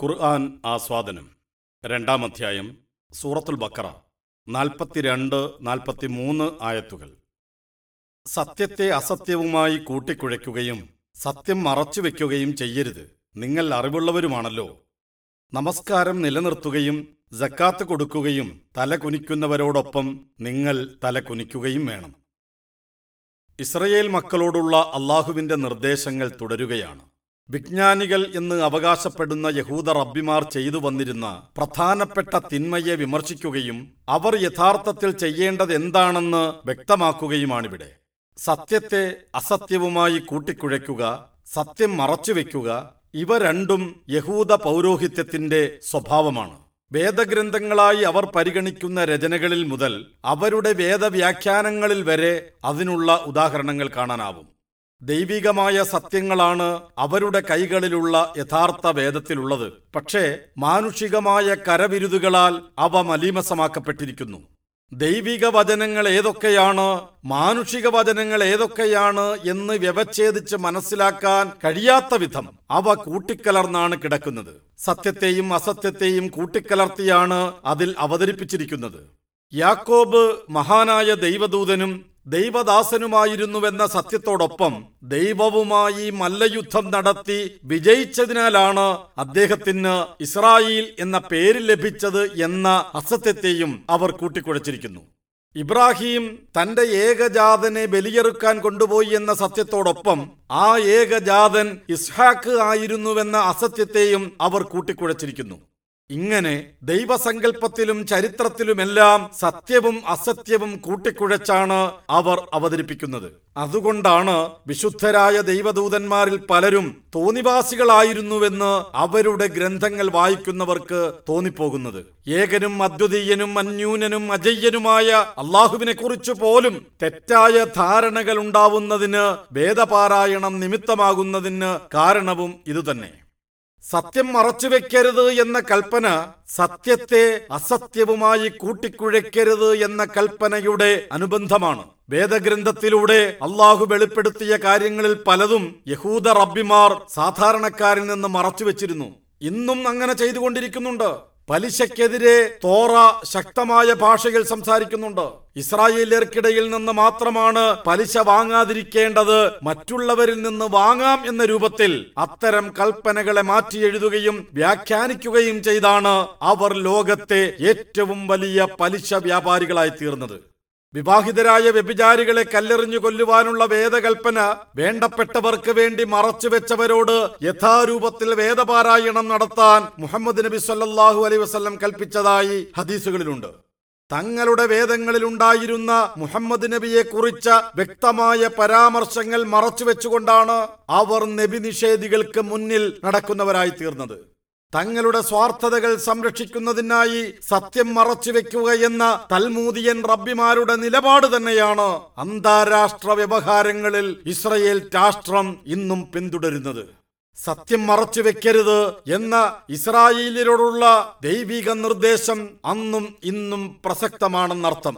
ഖുർആൻ ആസ്വാദനം രണ്ടാം അധ്യായം സൂറത്തുൽ ബക്കറ നാൽപ്പത്തിരണ്ട് നാൽപ്പത്തിമൂന്ന് ആയത്തുകൾ സത്യത്തെ അസത്യവുമായി കൂട്ടിക്കുഴയ്ക്കുകയും സത്യം മറച്ചുവെക്കുകയും ചെയ്യരുത് നിങ്ങൾ അറിവുള്ളവരുമാണല്ലോ നമസ്കാരം നിലനിർത്തുകയും ജക്കാത്ത് കൊടുക്കുകയും തല കുനിക്കുന്നവരോടൊപ്പം നിങ്ങൾ തല കുനിക്കുകയും വേണം ഇസ്രയേൽ മക്കളോടുള്ള അള്ളാഹുവിന്റെ നിർദ്ദേശങ്ങൾ തുടരുകയാണ് വിജ്ഞാനികൾ എന്ന് അവകാശപ്പെടുന്ന യഹൂദ റബ്ബിമാർ ചെയ്തു വന്നിരുന്ന പ്രധാനപ്പെട്ട തിന്മയെ വിമർശിക്കുകയും അവർ യഥാർത്ഥത്തിൽ ചെയ്യേണ്ടത് എന്താണെന്ന് വ്യക്തമാക്കുകയുമാണിവിടെ സത്യത്തെ അസത്യവുമായി കൂട്ടിക്കുഴയ്ക്കുക സത്യം മറച്ചുവെക്കുക ഇവ രണ്ടും യഹൂദ പൗരോഹിത്യത്തിന്റെ സ്വഭാവമാണ് വേദഗ്രന്ഥങ്ങളായി അവർ പരിഗണിക്കുന്ന രചനകളിൽ മുതൽ അവരുടെ വേദവ്യാഖ്യാനങ്ങളിൽ വരെ അതിനുള്ള ഉദാഹരണങ്ങൾ കാണാനാവും ദൈവികമായ സത്യങ്ങളാണ് അവരുടെ കൈകളിലുള്ള യഥാർത്ഥ വേദത്തിലുള്ളത് പക്ഷേ മാനുഷികമായ കരവിരുതുകളാൽ അവ മലീമസമാക്കപ്പെട്ടിരിക്കുന്നു ദൈവിക വചനങ്ങൾ ഏതൊക്കെയാണ് മാനുഷിക വചനങ്ങൾ ഏതൊക്കെയാണ് എന്ന് വ്യവച്ഛേദിച്ച് മനസ്സിലാക്കാൻ കഴിയാത്ത വിധം അവ കൂട്ടിക്കലർന്നാണ് കിടക്കുന്നത് സത്യത്തെയും അസത്യത്തെയും കൂട്ടിക്കലർത്തിയാണ് അതിൽ അവതരിപ്പിച്ചിരിക്കുന്നത് യാക്കോബ് മഹാനായ ദൈവദൂതനും ദൈവദാസനുമായിരുന്നുവെന്ന സത്യത്തോടൊപ്പം ദൈവവുമായി മല്ലയുദ്ധം നടത്തി വിജയിച്ചതിനാലാണ് അദ്ദേഹത്തിന് ഇസ്രായേൽ എന്ന പേര് ലഭിച്ചത് എന്ന അസത്യത്തെയും അവർ കൂട്ടിക്കുഴച്ചിരിക്കുന്നു ഇബ്രാഹിം തന്റെ ഏകജാതനെ ബലിയെറുക്കാൻ കൊണ്ടുപോയി എന്ന സത്യത്തോടൊപ്പം ആ ഏകജാതൻ ഇസ്ഹാക്ക് ആയിരുന്നുവെന്ന അസത്യത്തെയും അവർ കൂട്ടിക്കുഴച്ചിരിക്കുന്നു ഇങ്ങനെ ദൈവസങ്കല്പത്തിലും ചരിത്രത്തിലുമെല്ലാം സത്യവും അസത്യവും കൂട്ടിക്കുഴച്ചാണ് അവർ അവതരിപ്പിക്കുന്നത് അതുകൊണ്ടാണ് വിശുദ്ധരായ ദൈവദൂതന്മാരിൽ പലരും തോന്നിവാസികളായിരുന്നുവെന്ന് അവരുടെ ഗ്രന്ഥങ്ങൾ വായിക്കുന്നവർക്ക് തോന്നിപ്പോകുന്നത് ഏകനും അദ്വിതീയനും അന്യൂനനും അജയ്യനുമായ അള്ളാഹുവിനെ കുറിച്ച് പോലും തെറ്റായ ധാരണകൾ ഉണ്ടാവുന്നതിന് വേദപാരായണം നിമിത്തമാകുന്നതിന് കാരണവും ഇതുതന്നെ സത്യം മറച്ചുവെക്കരുത് എന്ന കൽപ്പന സത്യത്തെ അസത്യവുമായി കൂട്ടിക്കുഴയ്ക്കരുത് എന്ന കൽപ്പനയുടെ അനുബന്ധമാണ് വേദഗ്രന്ഥത്തിലൂടെ അള്ളാഹു വെളിപ്പെടുത്തിയ കാര്യങ്ങളിൽ പലതും യഹൂദ റബ്ബിമാർ സാധാരണക്കാരിൽ നിന്ന് മറച്ചുവെച്ചിരുന്നു ഇന്നും അങ്ങനെ ചെയ്തുകൊണ്ടിരിക്കുന്നുണ്ട് പലിശയ്ക്കെതിരെ തോറ ശക്തമായ ഭാഷയിൽ സംസാരിക്കുന്നുണ്ട് ഇസ്രായേലിയർക്കിടയിൽ നിന്ന് മാത്രമാണ് പലിശ വാങ്ങാതിരിക്കേണ്ടത് മറ്റുള്ളവരിൽ നിന്ന് വാങ്ങാം എന്ന രൂപത്തിൽ അത്തരം കൽപ്പനകളെ മാറ്റി എഴുതുകയും വ്യാഖ്യാനിക്കുകയും ചെയ്താണ് അവർ ലോകത്തെ ഏറ്റവും വലിയ പലിശ വ്യാപാരികളായി തീർന്നത് വിവാഹിതരായ വ്യഭിചാരികളെ കല്ലെറിഞ്ഞു കൊല്ലുവാനുള്ള വേദകൽപ്പന വേണ്ടപ്പെട്ടവർക്ക് വേണ്ടി മറച്ചുവെച്ചവരോട് യഥാരൂപത്തിൽ വേദപാരായണം നടത്താൻ മുഹമ്മദ് നബി സല്ലല്ലാഹു അലൈഹി വസല്ലം കൽപ്പിച്ചതായി ഹദീസുകളിലുണ്ട് തങ്ങളുടെ വേദങ്ങളിലുണ്ടായിരുന്ന മുഹമ്മദ് നബിയെ കുറിച്ച വ്യക്തമായ പരാമർശങ്ങൾ മറച്ചുവെച്ചുകൊണ്ടാണ് അവർ നബി നിഷേധികൾക്ക് മുന്നിൽ നടക്കുന്നവരായി തീർന്നത് തങ്ങളുടെ സ്വാർത്ഥതകൾ സംരക്ഷിക്കുന്നതിനായി സത്യം മറച്ചുവെക്കുക എന്ന തൽമൂതിയൻ റബ്ബിമാരുടെ നിലപാട് തന്നെയാണ് അന്താരാഷ്ട്ര വ്യവഹാരങ്ങളിൽ ഇസ്രയേൽ രാഷ്ട്രം ഇന്നും പിന്തുടരുന്നത് സത്യം മറച്ചുവെക്കരുത് എന്ന ഇസ്രായേലിനോടുള്ള ദൈവിക നിർദ്ദേശം അന്നും ഇന്നും പ്രസക്തമാണെന്നർത്ഥം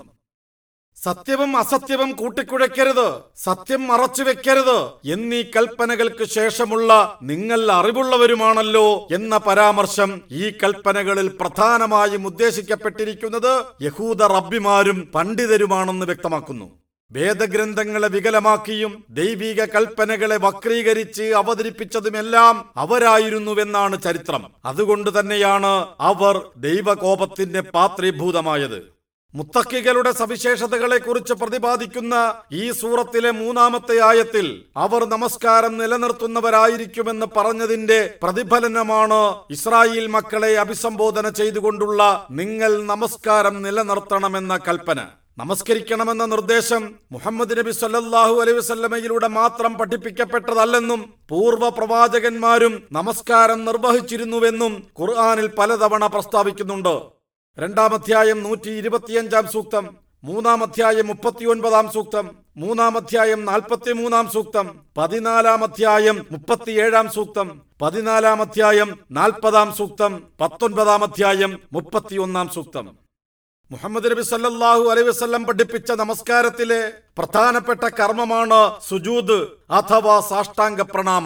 സത്യവും അസത്യവും കൂട്ടിക്കുഴയ്ക്കരുത് സത്യം മറച്ചുവെക്കരുത് എന്നീ കൽപ്പനകൾക്ക് ശേഷമുള്ള നിങ്ങൾ അറിവുള്ളവരുമാണല്ലോ എന്ന പരാമർശം ഈ കൽപ്പനകളിൽ പ്രധാനമായും ഉദ്ദേശിക്കപ്പെട്ടിരിക്കുന്നത് യഹൂദ റബ്ബിമാരും പണ്ഡിതരുമാണെന്ന് വ്യക്തമാക്കുന്നു വേദഗ്രന്ഥങ്ങളെ വികലമാക്കിയും ദൈവിക കൽപ്പനകളെ വക്രീകരിച്ച് അവതരിപ്പിച്ചതുമെല്ലാം അവരായിരുന്നുവെന്നാണ് ചരിത്രം അതുകൊണ്ട് തന്നെയാണ് അവർ ദൈവകോപത്തിന്റെ പാത്രീഭൂതമായത് മുത്തക്കികളുടെ സവിശേഷതകളെക്കുറിച്ച് പ്രതിപാദിക്കുന്ന ഈ സൂറത്തിലെ മൂന്നാമത്തെ ആയത്തിൽ അവർ നമസ്കാരം നിലനിർത്തുന്നവരായിരിക്കുമെന്ന് പറഞ്ഞതിന്റെ പ്രതിഫലനമാണ് ഇസ്രായേൽ മക്കളെ അഭിസംബോധന ചെയ്തുകൊണ്ടുള്ള നിങ്ങൾ നമസ്കാരം നിലനിർത്തണമെന്ന കൽപ്പന നമസ്കരിക്കണമെന്ന നിർദ്ദേശം മുഹമ്മദ് നബി സല്ലല്ലാഹു അലൈഹി വസല്ലമയിലൂടെ മാത്രം പഠിപ്പിക്കപ്പെട്ടതല്ലെന്നും പൂർവ്വ പ്രവാചകന്മാരും നമസ്കാരം നിർവഹിച്ചിരുന്നുവെന്നും ഖുർആനിൽ പലതവണ പ്രസ്താവിക്കുന്നുണ്ട് രണ്ടാം അധ്യായം നൂറ്റി ഇരുപത്തിയഞ്ചാം സൂക്തം മൂന്നാം അധ്യായം മുപ്പത്തിയൊൻപതാം സൂക്തം മൂന്നാം അധ്യായം നാൽപ്പത്തിമൂന്നാം സൂക്തം പതിനാലാം അധ്യായം മുപ്പത്തിയേഴാം സൂക്തം പതിനാലാം അധ്യായം നാൽപ്പതാം സൂക്തം പത്തൊൻപതാം അധ്യായം മുപ്പത്തിയൊന്നാം സൂക്തം മുഹമ്മദ് നബി സല്ലല്ലാഹു അലൈഹി വസല്ലം പഠിപ്പിച്ച നമസ്കാരത്തിലെ പ്രധാനപ്പെട്ട കർമ്മമാണ് സുജൂദ് അഥവാ സാഷ്ടാംഗ പ്രണാമം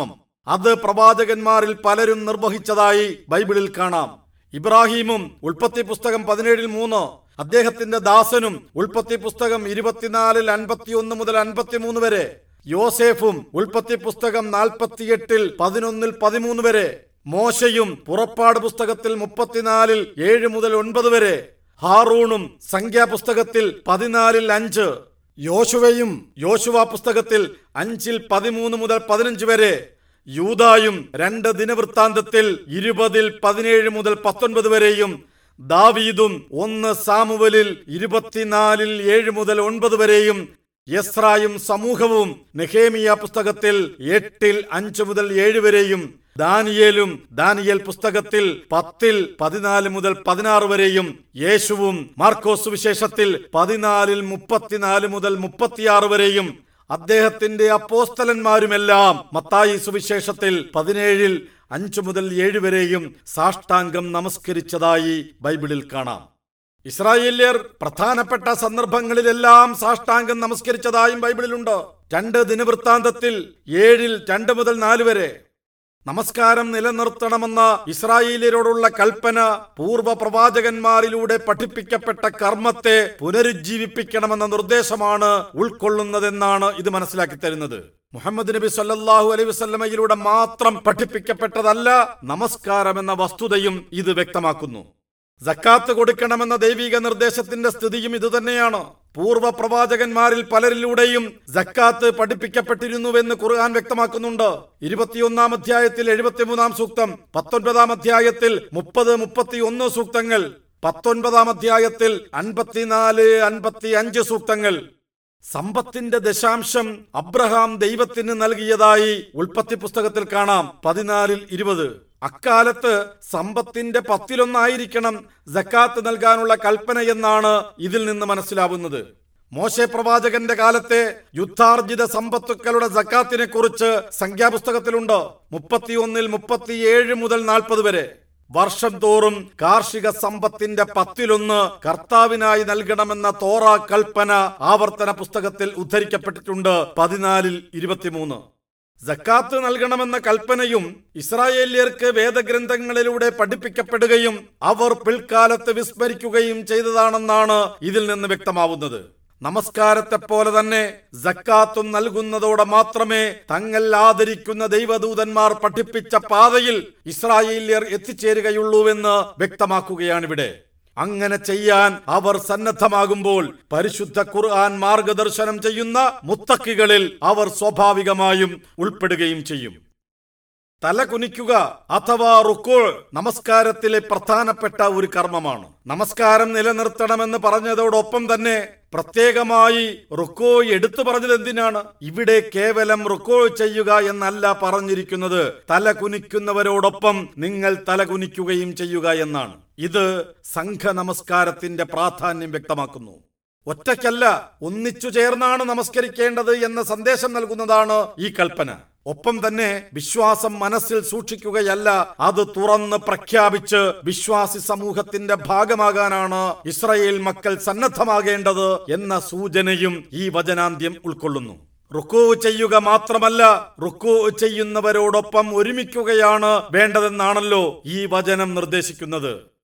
അത് പ്രവാചകന്മാരിൽ പലരും നിർവഹിച്ചതായി ബൈബിളിൽ കാണാം ഇബ്രാഹീമും ഉൽപ്പത്തി പുസ്തകം പതിനേഴിൽ മൂന്ന് അദ്ദേഹത്തിന്റെ ദാസനും ഉൽപ്പത്തി പുസ്തകം ഇരുപത്തിനാലിൽ അൻപത്തിയൊന്ന് മുതൽ അൻപത്തിമൂന്ന് വരെ യോസേഫും ഉൽപ്പത്തി പുസ്തകം നാൽപ്പത്തിയെട്ടിൽ പതിനൊന്നിൽ പതിമൂന്ന് വരെ മോശയും പുറപ്പാട് പുസ്തകത്തിൽ മുപ്പത്തിനാലിൽ ഏഴ് മുതൽ ഒൻപത് വരെ ഹാറൂണും സംഖ്യാപുസ്തകത്തിൽ പതിനാലിൽ അഞ്ച് യോശുവയും യോശുവ പുസ്തകത്തിൽ അഞ്ചിൽ പതിമൂന്ന് മുതൽ പതിനഞ്ച് വരെ യൂതായും രണ്ട് ദിനവൃത്താന്തത്തിൽ ഇരുപതിൽ പതിനേഴ് മുതൽ പത്തൊൻപത് വരെയും ദാവീദും ഒന്ന് സാമുവലിൽ ഇരുപത്തിനാലിൽ ഏഴ് മുതൽ ഒൻപത് വരെയും യസ്രായും സമൂഹവും നെഹേമിയ പുസ്തകത്തിൽ എട്ടിൽ അഞ്ച് മുതൽ ഏഴ് വരെയും ദാനിയേലും ദാനിയേൽ പുസ്തകത്തിൽ പത്തിൽ പതിനാല് മുതൽ പതിനാറ് വരെയും യേശുവും മാർക്കോസ് വിശേഷത്തിൽ പതിനാലിൽ മുപ്പത്തിനാല് മുതൽ മുപ്പത്തിയാറ് വരെയും അദ്ദേഹത്തിന്റെ അപ്പോസ്തലന്മാരുമെല്ലാം മത്തായി സുവിശേഷത്തിൽ പതിനേഴിൽ അഞ്ചു മുതൽ ഏഴ് വരെയും സാഷ്ടാംഗം നമസ്കരിച്ചതായി ബൈബിളിൽ കാണാം ഇസ്രായേല്യർ പ്രധാനപ്പെട്ട സന്ദർഭങ്ങളിലെല്ലാം സാഷ്ടാംഗം നമസ്കരിച്ചതായും ബൈബിളിലുണ്ട് രണ്ട് ദിനവൃത്താന്തത്തിൽ ഏഴിൽ രണ്ട് മുതൽ നാല് വരെ നമസ്കാരം നിലനിർത്തണമെന്ന ഇസ്രായേലിയരോടുള്ള കൽപ്പന പൂർവ്വ പ്രവാചകന്മാരിലൂടെ പഠിപ്പിക്കപ്പെട്ട കർമ്മത്തെ പുനരുജ്ജീവിപ്പിക്കണമെന്ന നിർദ്ദേശമാണ് ഉൾക്കൊള്ളുന്നതെന്നാണ് ഇത് മനസ്സിലാക്കി തരുന്നത് മുഹമ്മദ് നബി സല്ലല്ലാഹു അലൈഹി വസല്ലമയിലൂടെ മാത്രം പഠിപ്പിക്കപ്പെട്ടതല്ല നമസ്കാരം എന്ന വസ്തുതയും ഇത് വ്യക്തമാക്കുന്നു സക്കാത്ത് കൊടുക്കണമെന്ന ദൈവിക നിർദ്ദേശത്തിന്റെ സ്ഥിതിയും ഇതുതന്നെയാണ് പൂർവ്വ പ്രവാചകന്മാരിൽ പലരിലൂടെയും സക്കാത്ത് പഠിപ്പിക്കപ്പെട്ടിരുന്നുവെന്ന് ഖുർആൻ വ്യക്തമാക്കുന്നുണ്ട് ഇരുപത്തിയൊന്നാം അധ്യായത്തിൽ എഴുപത്തിമൂന്നാം സൂക്തം പത്തൊൻപതാം അധ്യായത്തിൽ മുപ്പത് മുപ്പത്തിയൊന്ന് സൂക്തങ്ങൾ പത്തൊൻപതാം അധ്യായത്തിൽ അൻപത്തിനാല് അൻപത്തി അഞ്ച് സൂക്തങ്ങൾ സമ്പത്തിന്റെ ദശാംശം അബ്രഹാം ദൈവത്തിന് നൽകിയതായി ഉൽപ്പത്തി പുസ്തകത്തിൽ കാണാം പതിനാലിൽ ഇരുപത് അക്കാലത്ത് സമ്പത്തിന്റെ പത്തിലൊന്നായിരിക്കണം ജക്കാത്ത് നൽകാനുള്ള കൽപ്പന എന്നാണ് ഇതിൽ നിന്ന് മനസ്സിലാവുന്നത് മോശെ പ്രവാചകന്റെ കാലത്തെ യുദ്ധാർജിത സമ്പത്തുക്കളുടെ ജക്കാത്തിനെ കുറിച്ച് സംഖ്യാപുസ്തകത്തിലുണ്ട് മുപ്പത്തിയൊന്നിൽ മുപ്പത്തിയേഴ് മുതൽ നാൽപ്പത് വരെ വർഷം തോറും കാർഷിക സമ്പത്തിന്റെ പത്തിലൊന്ന് കർത്താവിനായി നൽകണമെന്ന തോറ കൽപ്പന ആവർത്തന പുസ്തകത്തിൽ ഉദ്ധരിക്കപ്പെട്ടിട്ടുണ്ട് പതിനാലിൽ ഇരുപത്തിമൂന്ന് ജക്കാത്ത് നൽകണമെന്ന കൽപ്പനയും ഇസ്രായേല്യർക്ക് വേദഗ്രന്ഥങ്ങളിലൂടെ പഠിപ്പിക്കപ്പെടുകയും അവർ പിൽക്കാലത്ത് വിസ്മരിക്കുകയും ചെയ്തതാണെന്നാണ് ഇതിൽ നിന്ന് വ്യക്തമാവുന്നത് നമസ്കാരത്തെ പോലെ തന്നെ ജക്കാത്തും നൽകുന്നതോടെ മാത്രമേ തങ്ങൾ ആദരിക്കുന്ന ദൈവദൂതന്മാർ പഠിപ്പിച്ച പാതയിൽ ഇസ്രായേല്യർ എത്തിച്ചേരുകയുള്ളൂവെന്ന് വ്യക്തമാക്കുകയാണിവിടെ അങ്ങനെ ചെയ്യാൻ അവർ സന്നദ്ധമാകുമ്പോൾ പരിശുദ്ധ ഖുർആൻ മാർഗദർശനം ചെയ്യുന്ന മുത്തക്കികളിൽ അവർ സ്വാഭാവികമായും ഉൾപ്പെടുകയും ചെയ്യും തല കുനിക്കുക അഥവാ റുക്കോൾ നമസ്കാരത്തിലെ പ്രധാനപ്പെട്ട ഒരു കർമ്മമാണ് നമസ്കാരം നിലനിർത്തണമെന്ന് പറഞ്ഞതോടൊപ്പം തന്നെ പ്രത്യേകമായി റുക്കോ എടുത്തു പറഞ്ഞത് എന്തിനാണ് ഇവിടെ കേവലം റുക്കോ ചെയ്യുക എന്നല്ല പറഞ്ഞിരിക്കുന്നത് തല കുനിക്കുന്നവരോടൊപ്പം നിങ്ങൾ തല കുനിക്കുകയും ചെയ്യുക എന്നാണ് ഇത് സംഘ നമസ്കാരത്തിന്റെ പ്രാധാന്യം വ്യക്തമാക്കുന്നു ഒറ്റയ്ക്കല്ല ഒന്നിച്ചു ചേർന്നാണ് നമസ്കരിക്കേണ്ടത് എന്ന സന്ദേശം നൽകുന്നതാണ് ഈ കൽപ്പന ഒപ്പം തന്നെ വിശ്വാസം മനസ്സിൽ സൂക്ഷിക്കുകയല്ല അത് തുറന്ന് പ്രഖ്യാപിച്ച് വിശ്വാസി സമൂഹത്തിന്റെ ഭാഗമാകാനാണ് ഇസ്രയേൽ മക്കൾ സന്നദ്ധമാകേണ്ടത് എന്ന സൂചനയും ഈ വചനാന്ത്യം ഉൾക്കൊള്ളുന്നു റുക്കു ചെയ്യുക മാത്രമല്ല റുക്കു ചെയ്യുന്നവരോടൊപ്പം ഒരുമിക്കുകയാണ് വേണ്ടതെന്നാണല്ലോ ഈ വചനം നിർദ്ദേശിക്കുന്നത്